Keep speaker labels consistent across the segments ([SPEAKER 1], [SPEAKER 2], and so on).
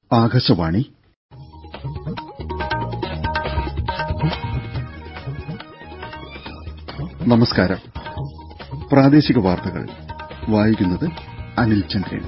[SPEAKER 1] ആകാശവാണി നമസ്കാരം പ്രാദേശിക വാർത്തകൾ വായിക്കുന്നത് അനിൽ ചന്ദ്രൻ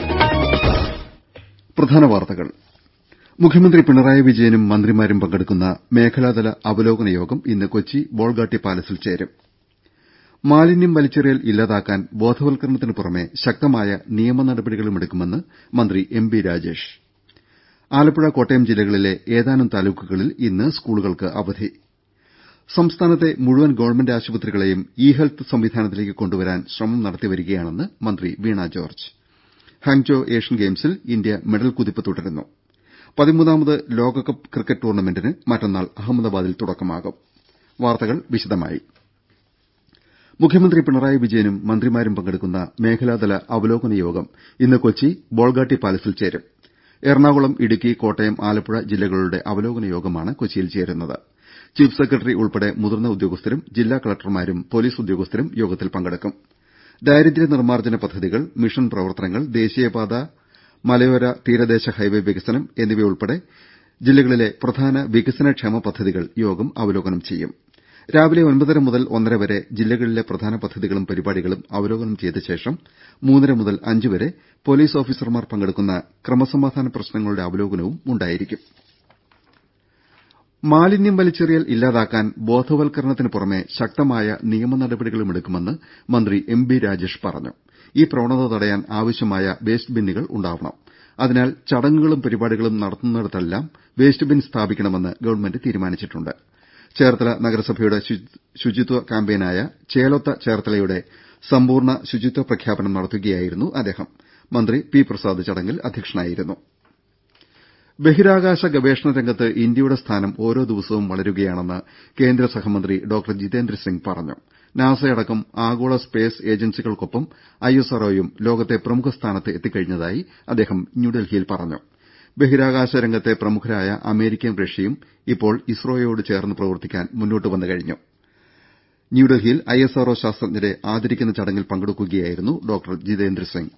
[SPEAKER 1] പ്രധാന വാർത്തകൾ മുഖ്യമന്ത്രി പിണറായി വിജയനും മന്ത്രിമാരും പങ്കെടുക്കുന്ന മേഖലാതല അവലോകന യോഗം ഇന്ന് കൊച്ചി ബോൾഗാട്ടി പാലസിൽ ചേരും മാലിന്യം വലിച്ചെറിയൽ ഇല്ലാതാക്കാൻ ബോധവൽക്കരണത്തിന് പുറമെ ശക്തമായ നിയമ നടപടികളുമെടുക്കുമെന്ന് മന്ത്രി എം ബി രാജേഷ് ആലപ്പുഴ കോട്ടയം ജില്ലകളിലെ ഏതാനും താലൂക്കുകളിൽ ഇന്ന് സ്കൂളുകൾക്ക് അവധി സംസ്ഥാനത്തെ മുഴുവൻ ഗവൺമെന്റ് ആശുപത്രികളെയും ഇ ഹെൽത്ത് സംവിധാനത്തിലേക്ക് കൊണ്ടുവരാൻ ശ്രമം നടത്തിവരികയാണെന്ന് മന്ത്രി വീണ ജോർജ് ഹാങ്ജോ ഏഷ്യൻ ഗെയിംസിൽ ഇന്ത്യ മെഡൽ കുതിപ്പ് തുടരുന്നു പതിമൂന്നാമത് ലോകകപ്പ് ക്രിക്കറ്റ് ടൂർണമെന്റിന് മറ്റന്നാൾ അഹമ്മദാബാദിൽ തുടക്കമാകും വാർത്തകൾ വിശദമായി മുഖ്യമന്ത്രി പിണറായി വിജയനും മന്ത്രിമാരും പങ്കെടുക്കുന്ന മേഖലാതല അവലോകന യോഗം ഇന്ന് കൊച്ചി ബോൾഗാട്ടി പാലസിൽ ചേരും എറണാകുളം ഇടുക്കി കോട്ടയം ആലപ്പുഴ ജില്ലകളുടെ അവലോകന യോഗമാണ് കൊച്ചിയിൽ ചേരുന്നത് ചീഫ് സെക്രട്ടറി ഉൾപ്പെടെ മുതിർന്ന ഉദ്യോഗസ്ഥരും ജില്ലാ കലക്ടർമാരും പൊലീസ് ഉദ്യോഗസ്ഥരും യോഗത്തിൽ പങ്കെടുക്കും ദാരിദ്ര്യ നിർമ്മാർജ്ജന പദ്ധതികൾ മിഷൻ പ്രവർത്തനങ്ങൾ ദേശീയപാത മലയോര തീരദേശ ഹൈവേ വികസനം എന്നിവയുൾപ്പെടെ ജില്ലകളിലെ പ്രധാന വികസനക്ഷേമ പദ്ധതികൾ യോഗം അവലോകനം ചെയ്യും രാവിലെ ഒൻപതര മുതൽ ഒന്നര വരെ ജില്ലകളിലെ പ്രധാന പദ്ധതികളും പരിപാടികളും അവലോകനം ചെയ്ത ശേഷം മൂന്നര മുതൽ അഞ്ച് വരെ പൊലീസ് ഓഫീസർമാർ പങ്കെടുക്കുന്ന ക്രമസമാധാന പ്രശ്നങ്ങളുടെ അവലോകനവും ഉണ്ടായിരിക്കും മാലിന്യം വലിച്ചെറിയൽ ഇല്ലാതാക്കാൻ ബോധവൽക്കരണത്തിന് പുറമെ ശക്തമായ നിയമ നടപടികളുമെടുക്കുമെന്ന് മന്ത്രി എം ബി രാജേഷ് പറഞ്ഞു ഈ പ്രവണത തടയാൻ ആവശ്യമായ വേസ്റ്റ് ബിന്നുകൾ ഉണ്ടാവണം അതിനാൽ ചടങ്ങുകളും പരിപാടികളും നടത്തുന്നിടത്തെല്ലാം വേസ്റ്റ് ബിൻ സ്ഥാപിക്കണമെന്ന് ഗവൺമെന്റ് തീരുമാനിച്ചിട്ടുണ്ട് ചേർത്തല നഗരസഭയുടെ ശുചിത്വ ക്യാമ്പയിനായ ചേലൊത്ത ചേർത്തലയുടെ സമ്പൂർണ്ണ ശുചിത്വ പ്രഖ്യാപനം നടത്തുകയായിരുന്നു അദ്ദേഹം മന്ത്രി പി പ്രസാദ് ചടങ്ങിൽ അധ്യക്ഷനായിരുന്നു ബഹിരാകാശ ഗവേഷണ രംഗത്ത് ഇന്ത്യയുടെ സ്ഥാനം ഓരോ ദിവസവും വളരുകയാണെന്ന് കേന്ദ്ര സഹമന്ത്രി ഡോക്ടർ ജിതേന്ദ്ര സിംഗ് പറഞ്ഞു നാസയടക്കം ആഗോള സ്പേസ് ഏജൻസികൾക്കൊപ്പം ഐഎസ്ആർഒയും ലോകത്തെ പ്രമുഖ സ്ഥാനത്ത് എത്തിക്കഴിഞ്ഞതായി അദ്ദേഹം ന്യൂഡൽഹിയിൽ പറഞ്ഞു ബഹിരാകാശ രംഗത്തെ പ്രമുഖരായ അമേരിക്കയും റഷ്യയും ഇപ്പോൾ ഇസ്രോയോട് ചേർന്ന് പ്രവർത്തിക്കാൻ മുന്നോട്ട് വന്നു കഴിഞ്ഞു ന്യൂഡൽഹിയിൽ ഐഎസ്ആർഒ ശാസ്ത്രജ്ഞരെ ആദരിക്കുന്ന ചടങ്ങിൽ പങ്കെടുക്കുകയായിരുന്നു ഡോക്ടർ ജിതേന്ദ്ര സിംഗ്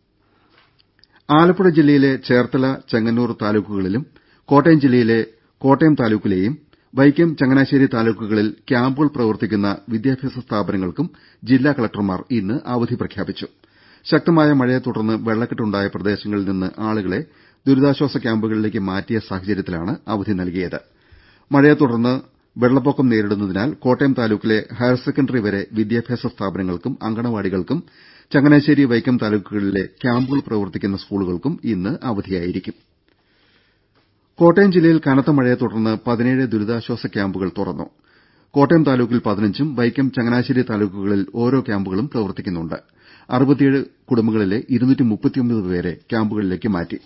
[SPEAKER 1] ആലപ്പുഴ ജില്ലയിലെ ചേർത്തല ചെങ്ങന്നൂർ താലൂക്കുകളിലും കോട്ടയം ജില്ലയിലെ കോട്ടയം താലൂക്കിലെയും വൈക്കം ചങ്ങനാശ്ശേരി താലൂക്കുകളിൽ ക്യാമ്പുകൾ പ്രവർത്തിക്കുന്ന വിദ്യാഭ്യാസ സ്ഥാപനങ്ങൾക്കും ജില്ലാ കലക്ടർമാർ ഇന്ന് അവധി പ്രഖ്യാപിച്ചു ശക്തമായ മഴയെ തുടർന്ന് വെള്ളക്കെട്ടുണ്ടായ പ്രദേശങ്ങളിൽ നിന്ന് ആളുകളെ ദുരിതാശ്വാസ ക്യാമ്പുകളിലേക്ക് മാറ്റിയ സാഹചര്യത്തിലാണ് അവധി നൽകിയത് മഴയെ തുടർന്ന് വെള്ളപ്പൊക്കം നേരിടുന്നതിനാൽ കോട്ടയം താലൂക്കിലെ ഹയർ സെക്കൻഡറി വരെ വിദ്യാഭ്യാസ സ്ഥാപനങ്ങൾക്കും അങ്കണവാടികൾക്കും ചങ്ങനാശ്ശേരി വൈക്കം താലൂക്കുകളിലെ ക്യാമ്പുകൾ പ്രവർത്തിക്കുന്ന സ്കൂളുകൾക്കും ഇന്ന് അവധിയായിരിക്കും കോട്ടയം ജില്ലയിൽ കനത്ത മഴയെ തുടർന്ന് പതിനേഴ് ദുരിതാശ്വാസ ക്യാമ്പുകൾ തുറന്നു കോട്ടയം താലൂക്കിൽ പതിനഞ്ചും വൈക്കം ചങ്ങനാശ്ശേരി താലൂക്കുകളിൽ ഓരോ ക്യാമ്പുകളും പ്രവർത്തിക്കുന്നുണ്ട് അറുപത്തിയേഴ് കുടുംബങ്ങളിലെ പേരെ ക്യാമ്പുകളിലേക്ക് മാറ്റി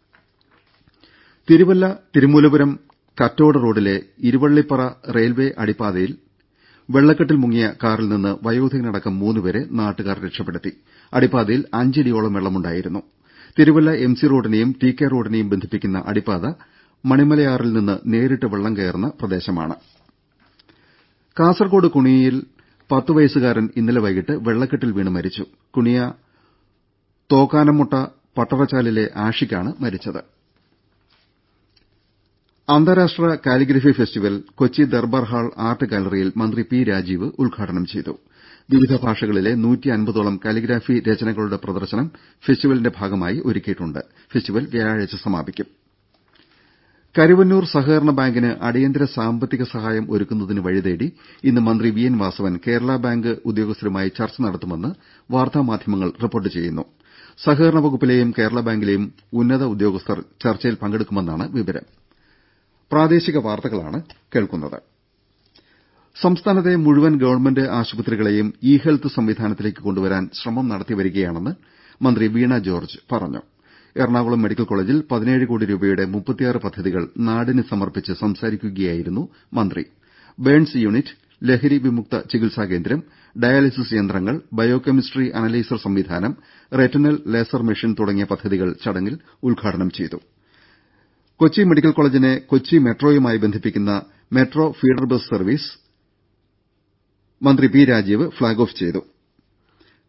[SPEAKER 1] തിരുവല്ല തിരുമൂലപുരം കറ്റോട് റോഡിലെ ഇരുവള്ളിപ്പറ റെയിൽവേ അടിപ്പാതയിൽ വെള്ളക്കെട്ടിൽ മുങ്ങിയ കാറിൽ നിന്ന് വയോധികനടക്കം മൂന്നുപേരെ നാട്ടുകാർ രക്ഷപ്പെടുത്തി അടിപ്പാതയിൽ അഞ്ചടിയോളം വെള്ളമുണ്ടായിരുന്നു തിരുവല്ല എം സി റോഡിനെയും ടി കെ റോഡിനെയും ബന്ധിപ്പിക്കുന്ന അടിപ്പാത മണിമലയാറിൽ നിന്ന് നേരിട്ട് വെള്ളം കയറുന്ന പ്രദേശമാണ് കാസർകോട് കുണിയിൽ പത്ത് വയസ്സുകാരൻ ഇന്നലെ വൈകിട്ട് വെള്ളക്കെട്ടിൽ വീണ് മരിച്ചു കുണിയ തോക്കാനമുട്ട പട്ടറച്ചാലിലെ ആഷിഖാണ് മരിച്ചത് അന്താരാഷ്ട്ര calligraphy festival Kochi Durbar hall art ഗാലറിയിൽ മന്ത്രി പി രാജീവ് ഉദ്ഘാടനം ചെയ്തു വിവിധ ഭാഷകളിലെ ഓളം കാലിഗ്രാഫി രചനകളുടെ പ്രദർശനം ഫെസ്റ്റിവലിന്റെ ഭാഗമായി ഒരുക്കിയിട്ടുണ്ട് ഫെസ്റ്റിവൽ വ്യാഴാഴ്ച സമാപിക്കും കരുവന്നൂർ സഹകരണ ബാങ്കിന് അടിയന്തര സാമ്പത്തിക സഹായം ഒരുക്കുന്നതിന് വഴിതേടി ഇന്ന് മന്ത്രി V N Vasavan Kerala bank ഉദ്യോഗസ്ഥരുമായി ചർച്ച നടത്തുമെന്ന് വാർത്താമാധ്യമങ്ങൾ റിപ്പോർട്ട് ചെയ്യുന്നു സഹകരണ വകുപ്പിലെയും കേരള ബാങ്കിലെയും ഉന്നത ഉദ്യോഗസ്ഥർ ചർച്ചയിൽ പങ്കെടുക്കുമെന്നാണ് വിവരം സംസ്ഥാനത്തെ മുഴുവൻ ഗവൺമെന്റ് ആശുപത്രികളെയും ഇ ഹെൽത്ത് സംവിധാനത്തിലേക്ക് കൊണ്ടുവരാൻ ശ്രമം നടത്തിവരികയാണെന്ന് മന്ത്രി വീണ ജോർജ് പറഞ്ഞു എറണാകുളം മെഡിക്കൽ കോളേജിൽ പതിനേഴ് കോടി രൂപയുടെ മുപ്പത്തിയാറ് പദ്ധതികൾ നാടിന് സമർപ്പിച്ച് സംസാരിക്കുകയായിരുന്നു മന്ത്രി ബേൺസ് യൂണിറ്റ് ലഹരി വിമുക്ത ചികിത്സാ കേന്ദ്രം ഡയാലിസിസ് യന്ത്രങ്ങൾ ബയോ കെമിസ്ട്രി അനലൈസർ സംവിധാനം റെറ്റിനൽ ലേസർ മെഷീൻ തുടങ്ങിയ പദ്ധതികൾ ചടങ്ങിൽ ഉദ്ഘാടനം ചെയ്തു കൊച്ചി മെഡിക്കൽ കോളേജിനെ കൊച്ചി മെട്രോയുമായി ബന്ധിപ്പിക്കുന്ന മെട്രോ ഫീഡർ ബസ് സർവീസ് മന്ത്രി പി രാജീവ് ഫ്ളാഗ് ഓഫ് ചെയ്തു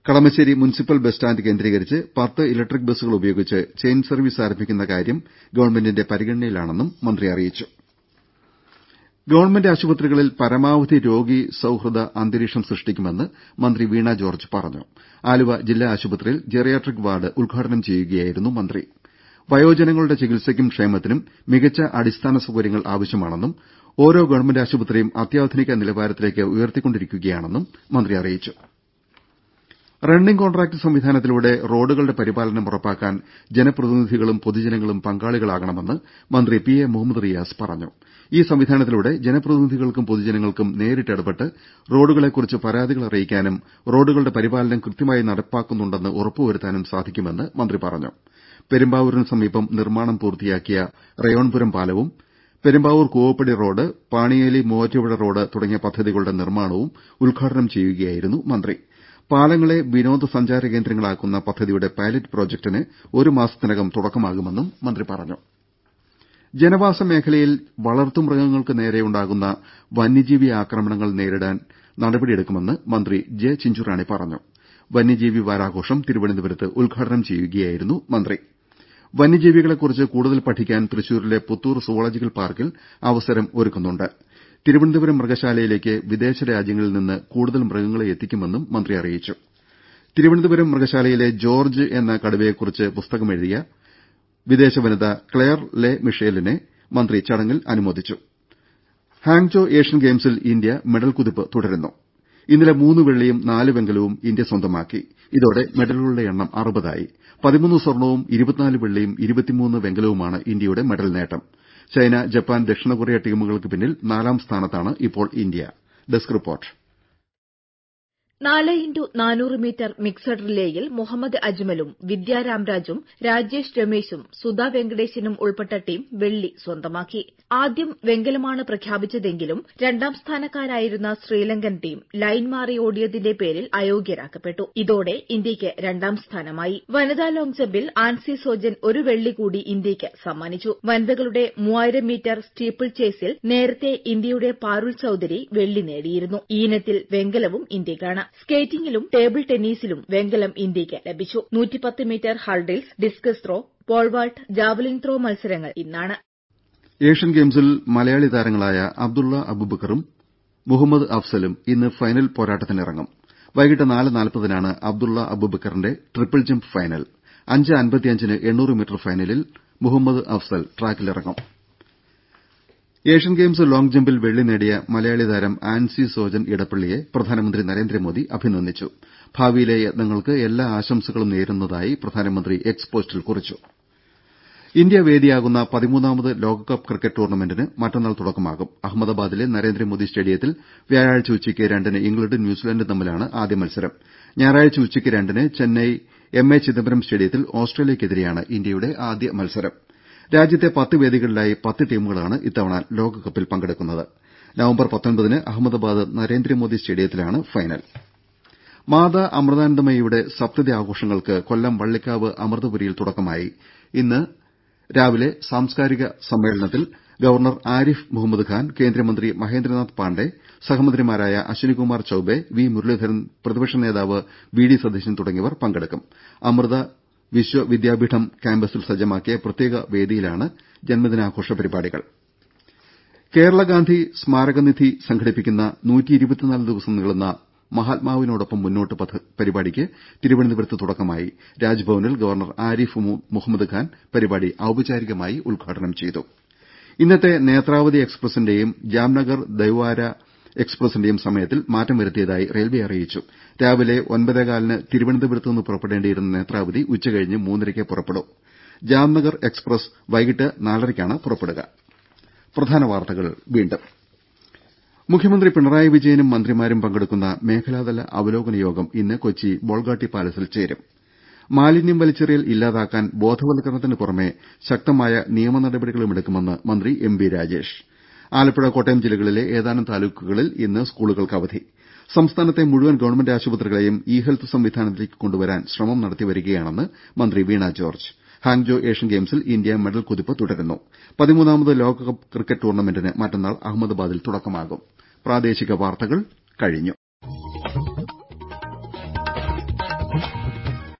[SPEAKER 1] കളമശ്ശേരി മുനിസിപ്പൽ ബസ് സ്റ്റാന്റ് കേന്ദ്രീകരിച്ച് പത്ത് ഇലക്ട്രിക് ബസ്സുകൾ ഉപയോഗിച്ച് ചെയിൻ സർവീസ് ആരംഭിക്കുന്ന കാര്യം ഗവൺമെന്റിന്റെ പരിഗണനയിലാണെന്നും മന്ത്രി അറിയിച്ചു ഗവൺമെന്റ് ആശുപത്രികളിൽ പരമാവധി രോഗി സൌഹൃദ അന്തരീക്ഷം സൃഷ്ടിക്കുമെന്ന് മന്ത്രി വീണ ജോർജ് പറഞ്ഞു ആലുവ ജില്ലാ ആശുപത്രിയിൽ ജെറിയാട്രിക് വാർഡ് ഉദ്ഘാടനം ചെയ്യുകയായിരുന്നു മന്ത്രി വയോജനങ്ങളുടെ ചികിത്സയ്ക്കും ക്ഷേമത്തിനും മികച്ച അടിസ്ഥാന സൌകര്യങ്ങൾ ആവശ്യമാണെന്നും ഓരോ ഗവൺമെന്റ് ആശുപത്രിയും അത്യാധുനിക നിലവാരത്തിലേക്ക് ഉയർത്തിക്കൊണ്ടിരിക്കുകയാണെന്നും മന്ത്രി അറിയിച്ചു റണ്ണിംഗ് കോൺട്രാക്ട് സംവിധാനത്തിലൂടെ റോഡുകളുടെ പരിപാലനം ഉറപ്പാക്കാൻ ജനപ്രതിനിധികളും പൊതുജനങ്ങളും പങ്കാളികളാകണമെന്ന് മന്ത്രി പി എ മുഹമ്മദ് റിയാസ് പറഞ്ഞു ഈ സംവിധാനത്തിലൂടെ ജനപ്രതിനിധികൾക്കും പൊതുജനങ്ങൾക്കും നേരിട്ട് ഇടപെട്ട് റോഡുകളെക്കുറിച്ച് പരാതികൾ അറിയിക്കാനും റോഡുകളുടെ പരിപാലനം കൃത്യമായി നടപ്പാക്കുന്നുണ്ടെന്ന് ഉറപ്പുവരുത്താനും സാധിക്കുമെന്ന് മന്ത്രി പറഞ്ഞു പെരുമ്പാവൂരിന് സമീപം നിർമ്മാണം പൂർത്തിയാക്കിയ റയോൺപുരം പാലവും പെരുമ്പാവൂർ കൂവപ്പടി റോഡ് പാണിയേലി മൂവാറ്റുപുഴ റോഡ് തുടങ്ങിയ പദ്ധതികളുടെ നിർമ്മാണവും ഉദ്ഘാടനം ചെയ്യുകയായിരുന്നു മന്ത്രി പാലങ്ങളെ വിനോദസഞ്ചാര കേന്ദ്രങ്ങളാക്കുന്ന പദ്ധതിയുടെ പൈലറ്റ് പ്രോജക്ടിന് ഒരു മാസത്തിനകം തുടക്കമാകുമെന്നും മന്ത്രി പറഞ്ഞു ജനവാസ മേഖലയിൽ വളർത്തുമൃഗങ്ങൾക്ക് നേരെയുണ്ടാകുന്ന വന്യജീവി ആക്രമണങ്ങൾ നേരിടാൻ നടപടിയെടുക്കുമെന്ന് മന്ത്രി ജെ ചിഞ്ചുറാണി പറഞ്ഞു വന്യജീവി വാരാഘോഷം തിരുവനന്തപുരത്ത് ഉദ്ഘാടനം ചെയ്യുകയായിരുന്നു മന്ത്രി വന്യജീവികളെക്കുറിച്ച് കൂടുതൽ പഠിക്കാൻ തൃശൂരിലെ പുത്തൂർ സുവോളജിക്കൽ പാർക്കിൽ അവസരം ഒരുക്കുന്നുണ്ട് തിരുവനന്തപുരം മൃഗശാലയിലേക്ക് വിദേശ രാജ്യങ്ങളിൽ നിന്ന് കൂടുതൽ മൃഗങ്ങളെ എത്തിക്കുമെന്നും മന്ത്രി അറിയിച്ചു തിരുവനന്തപുരം മൃഗശാലയിലെ ജോർജ് എന്ന കടുവയെക്കുറിച്ച് പുസ്തകമെഴുതിയ വിദേശ വനിത ക്ലെയർ ലെ മിഷേലിനെ മന്ത്രി ചടങ്ങിൽ അനുമോദിച്ചു ഹാങ്ജോ ഏഷ്യൻ ഗെയിംസിൽ ഇന്ത്യ മെഡൽ കുതിപ്പ് തുടരുന്നു ഇന്നലെ മൂന്ന് വെള്ളിയും നാല് വെങ്കലവും ഇന്ത്യ സ്വന്തമാക്കി ഇതോടെ മെഡലുകളുടെ എണ്ണം അറുപതായി പതിമൂന്ന് സ്വർണവും ഇരുപത്തിനാല് വെള്ളിയും ഇരുപത്തിമൂന്ന് വെങ്കലവുമാണ് ഇന്ത്യയുടെ മെഡൽ നേട്ടം ചൈന ജപ്പാൻ ദക്ഷിണ കൊറിയ ടീമുകൾക്ക് പിന്നിൽ നാലാം സ്ഥാനത്താണ് ഇപ്പോൾ ഇന്ത്യ ഡെസ്ക് റിപ്പോർട്ട്
[SPEAKER 2] നാല് ഇന്റു നാനൂറ് മീറ്റർ മിക്സഡ് റിലേയിൽ മുഹമ്മദ് അജ്മലും വിദ്യാ രാംരാജും രാജേഷ് രമേശും സുധാ വെങ്കടേശനും ഉൾപ്പെട്ട ടീം വെള്ളി സ്വന്തമാക്കി ആദ്യം വെങ്കലമാണ് പ്രഖ്യാപിച്ചതെങ്കിലും രണ്ടാം സ്ഥാനക്കാരായിരുന്ന ശ്രീലങ്കൻ ടീം ലൈൻ മാറി ഓടിയതിന്റെ പേരിൽ അയോഗ്യരാക്കപ്പെട്ടു ഇതോടെ ഇന്ത്യയ്ക്ക് രണ്ടാം സ്ഥാനമായി വനിതാ ലോങ് ജമ്പിൽ ആൻസി സോജൻ ഒരു വെള്ളി കൂടി ഇന്ത്യയ്ക്ക് സമ്മാനിച്ചു വനിതകളുടെ മൂവായിരം മീറ്റർ സ്റ്റീപ്പിൾ ചേസിൽ നേരത്തെ ഇന്ത്യയുടെ പാരുൾ ചൌധരി വെള്ളി നേടിയിരുന്നു ഈ ഇനത്തിൽ വെങ്കലവും ഇന്ത്യയ്ക്കാണ് സ്കേറ്റിംഗിലും ടേബിൾ ടെന്നീസിലും വെങ്കലം ഇന്ത്യയ്ക്ക് ലഭിച്ചു metre hurdles discus throw pole vault javelin throw മത്സരങ്ങൾ ഇന്നാണ്
[SPEAKER 1] ഏഷ്യൻ ഗെയിംസിൽ മലയാളി താരങ്ങളായ അബ്ദുള്ള അബൂബക്കറും മുഹമ്മദ് അഫ്സലും ഇന്ന് ഫൈനൽ പോരാട്ടത്തിനിറങ്ങും വൈകിട്ട് നാല് നാൽപ്പതിനാണ് അബ്ദുള്ള അബൂബക്കറിന്റെ ട്രിപ്പിൾ ജംപ് ഫൈനൽ അഞ്ച് അൻപത്തിയഞ്ചിന് എണ്ണൂറ് മീറ്റർ ഫൈനലിൽ മുഹമ്മദ് അഫ്സൽ ട്രാക്കിലിറങ്ങും ഏഷ്യൻ ഗെയിംസ് ലോങ് ജമ്പിൽ വെള്ളി നേടിയ മലയാളി താരം ആൻസി സോജൻ ഇടപ്പള്ളിയെ പ്രധാനമന്ത്രി നരേന്ദ്രമോദി അഭിനന്ദിച്ചു ഭാവിയിലെ യത്നങ്ങൾക്ക് എല്ലാ ആശംസകളും നേരുന്നതായി പ്രധാനമന്ത്രി എക്സ് പോസ്റ്റിൽ കുറിച്ചു ഇന്ത്യ വേദിയാകുന്ന പതിമൂന്നാമത് ലോകകപ്പ് ക്രിക്കറ്റ് ടൂർണമെന്റിന് മറ്റന്നാൾ തുടക്കമാകും അഹമ്മദാബാദിലെ നരേന്ദ്രമോദി സ്റ്റേഡിയത്തിൽ വ്യാഴാഴ്ച ഉച്ചയ്ക്ക് രണ്ടിന് ഇംഗ്ലണ്ടും ന്യൂസിലൻഡും തമ്മിലാണ് ആദ്യ മത്സരം ഞായറാഴ്ച ഉച്ചയ്ക്ക് രണ്ടിന് ചെന്നൈ എം എ ചിദംബരം സ്റ്റേഡിയത്തിൽ ഓസ്ട്രേലിയക്കെതിരെയാണ് ഇന്ത്യയുടെ ആദ്യ മത്സരം രാജ്യത്തെ പത്ത് വേദികളിലായി പത്ത് ടീമുകളാണ് ഇത്തവണ ലോകകപ്പിൽ പങ്കെടുക്കുന്നത് നവംബർ പത്തൊൻപതിന് അഹമ്മദാബാദ് നരേന്ദ്രമോദി സ്റ്റേഡിയത്തിലാണ് ഫൈനൽ മാതാ അമൃതാനന്ദമയിയുടെ സപ്തതി ആഘോഷങ്ങൾക്ക് കൊല്ലം വള്ളിക്കാവ് അമൃതപുരിയിൽ തുടക്കമായി ഇന്ന് രാവിലെ സാംസ്കാരിക സമ്മേളനത്തിൽ ഗവർണർ ആരിഫ് മുഹമ്മദ് ഖാൻ കേന്ദ്രമന്ത്രി മഹേന്ദ്രനാഥ് പാണ്ഡെ സഹമന്ത്രിമാരായ അശ്വിനികുമാർ ചൌബെ വി മുരളീധരൻ പ്രതിപക്ഷ നേതാവ് വി ഡി സതീശൻ തുടങ്ങിയവർ പങ്കെടുക്കും അമൃത വിശ്വ വിദ്യാപീഠം ക്യാമ്പസിൽ സജ്ജമാക്കിയ പ്രത്യേക വേദിയിലാണ് ജന്മദിനാഘോഷ പരിപാടികൾ കേരള ഗാന്ധി സ്മാരക നിധി സംഘടിപ്പിക്കുന്ന ദിവസം നീളുന്ന മഹാത്മാവിനോടൊപ്പം മുന്നോട്ട് പരിപാടിക്ക് തിരുവനന്തപുരത്ത് തുടക്കമായി രാജ്ഭവനിൽ ഗവർണർ ആരിഫ് മുഹമ്മദ് ഖാൻ പരിപാടി ഔപചാരികമായി ഉദ്ഘാടനം ചെയ്തു ഇന്നത്തെ നേത്രാവതി എക്സ്പ്രസിന്റെയും ജാംനഗർ ദൈവാര എക്സ്പ്രസിന്റെയും സമയത്തിൽ മാറ്റം വരുത്തിയതായി റെയിൽവെ അറിയിച്ചു രാവിലെ ഒൻപതേകാലിന് തിരുവനന്തപുരത്ത് നിന്ന് പുറപ്പെടേണ്ടിയിരുന്ന നേത്രാവതി ഉച്ചകഴിഞ്ഞ് മൂന്നരയ്ക്ക് പുറപ്പെടൂ ജാംനഗർ എക്സ്പ്രസ് വൈകിട്ട് നാലരയ്ക്കാണ് പുറപ്പെടുക മുഖ്യമന്ത്രി പിണറായി വിജയനും മന്ത്രിമാരും പങ്കെടുക്കുന്ന മേഖലാതല അവലോകന യോഗം ഇന്ന് കൊച്ചി ബോൾഗാട്ടി പാലസിൽ ചേരും മാലിന്യം വലിച്ചെറിയൽ ഇല്ലാതാക്കാൻ ബോധവൽക്കരണത്തിന് പുറമെ ശക്തമായ നിയമ നടപടികളുമെടുക്കുമെന്ന് മന്ത്രി എം ബി രാജേഷ് ആലപ്പുഴ കോട്ടയം ജില്ലകളിലെ ഏതാനും താലൂക്കുകളിൽ ഇന്ന് സ്കൂളുകൾക്ക് അവധി സംസ്ഥാനത്തെ മുഴുവൻ ഗവൺമെന്റ് ആശുപത്രികളെയും ഇ ഹെൽത്ത് സംവിധാനത്തിലേക്ക് കൊണ്ടുവരാൻ ശ്രമം നടത്തിവരികയാണെന്ന് മന്ത്രി വീണ ജോർജ് ഹാങ്ജോ ഏഷ്യൻ ഗെയിംസിൽ ഇന്ത്യ മെഡൽ കുതിപ്പ് തുടരുന്നു പതിമൂന്നാമത് ലോകകപ്പ് ക്രിക്കറ്റ് ടൂർണമെന്റിന് മറ്റന്നാൾ അഹമ്മദാബാദിൽ തുടക്കമാകും